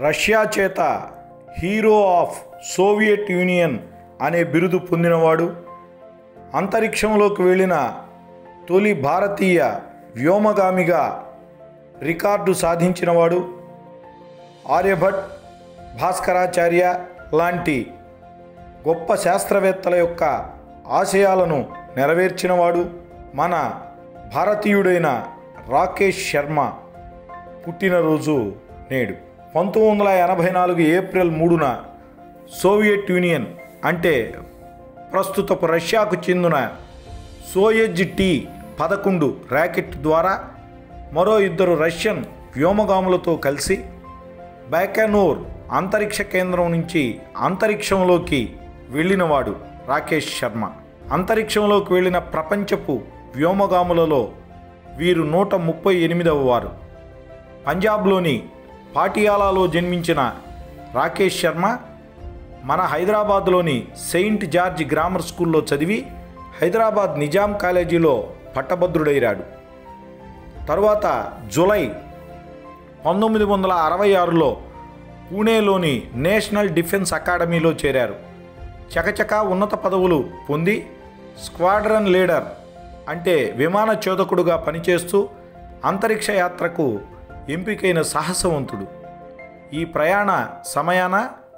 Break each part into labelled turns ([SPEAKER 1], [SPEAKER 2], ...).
[SPEAKER 1] Russia చేత hero of Soviet union అనే బిరుదు పొందినవాడు అంతరిక్షంలోకి వెళ్ళిన తొలి భారతీయ వ్యోమగామిగా రికార్డు సాధించినవాడు ఆర్యభట్ భాస్కరాచార్య లాంటి గొప్ప శాస్త్రవేత్తల యొక్క ఆశయాలను నెరవేర్చినవాడు మన భారతీయుడైన రాకేష్ శర్మ పుట్టినరోజు నేడు పంతొమ్మిది వందల ఎనభై నాలుగు ఏప్రిల్ మూడున సోవియట్ యూనియన్ అంటే ప్రస్తుతపు రష్యాకు చెందిన సోయెజ్ టీ పదకొండు ర్యాకెట్ ద్వారా మరో ఇద్దరు రష్యన్ వ్యోమగాములతో కలిసి బైకానోర్ అంతరిక్ష కేంద్రం నుంచి అంతరిక్షంలోకి వెళ్ళినవాడు రాకేష్ శర్మ అంతరిక్షంలోకి వెళ్ళిన ప్రపంచపు వ్యోమగాములలో వీరు నూట ముప్పై ఎనిమిదవ వారు పంజాబ్లోని పాటియాలాలో జన్మించిన రాకేష్ శర్మ మన హైదరాబాద్లోని సెయింట్ జార్జ్ గ్రామర్ స్కూల్లో చదివి హైదరాబాద్ నిజాం కాలేజీలో పట్టభద్రుడయ్యాడు తరువాత జులై పంతొమ్మిది వందల అరవై ఆరులో పూణేలోని నేషనల్ డిఫెన్స్ అకాడమీలో చేరారు చకచకా ఉన్నత పదవులు పొంది స్క్వాడ్రన్ లీడర్ అంటే విమాన చోదకుడుగా పనిచేస్తూ అంతరిక్ష యాత్రకు ఎంపికైన సాహసవంతుడు ఈ ప్రయాణ సమయాన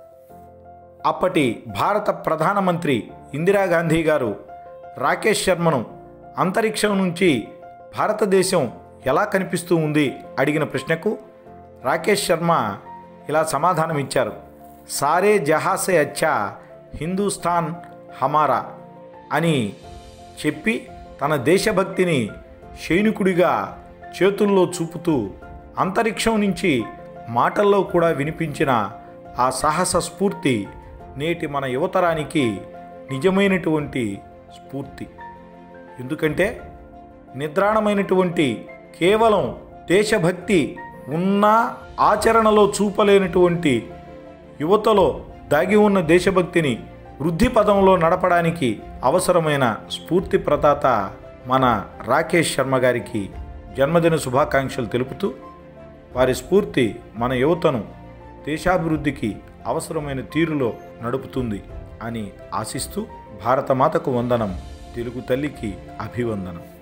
[SPEAKER 1] అప్పటి భారత ప్రధానమంత్రి ఇందిరాగాంధీ గారు రాకేష్ శర్మను అంతరిక్షం నుంచి భారతదేశం ఎలా కనిపిస్తూ ఉంది అడిగిన ప్రశ్నకు రాకేష్ శర్మ ఇలా సమాధానమిచ్చారు సారే జహాసే అచ్చా హిందూస్థాన్ హమారా అని చెప్పి తన దేశభక్తిని సైనికుడిగా చేతుల్లో చూపుతూ అంతరిక్షం నుంచి మాటల్లో కూడా వినిపించిన ఆ సాహస స్ఫూర్తి నేటి మన యువతరానికి నిజమైనటువంటి స్ఫూర్తి ఎందుకంటే నిద్రాణమైనటువంటి కేవలం దేశభక్తి ఉన్న ఆచరణలో చూపలేనటువంటి యువతలో దాగి ఉన్న దేశభక్తిని వృద్ధి పదంలో నడపడానికి అవసరమైన స్ఫూర్తి ప్రదాత మన రాకేష్ శర్మ గారికి జన్మదిన శుభాకాంక్షలు తెలుపుతూ వారి స్ఫూర్తి మన యువతను దేశాభివృద్ధికి అవసరమైన తీరులో నడుపుతుంది అని ఆశిస్తూ భారతమాతకు వందనం తెలుగు తల్లికి అభివందనం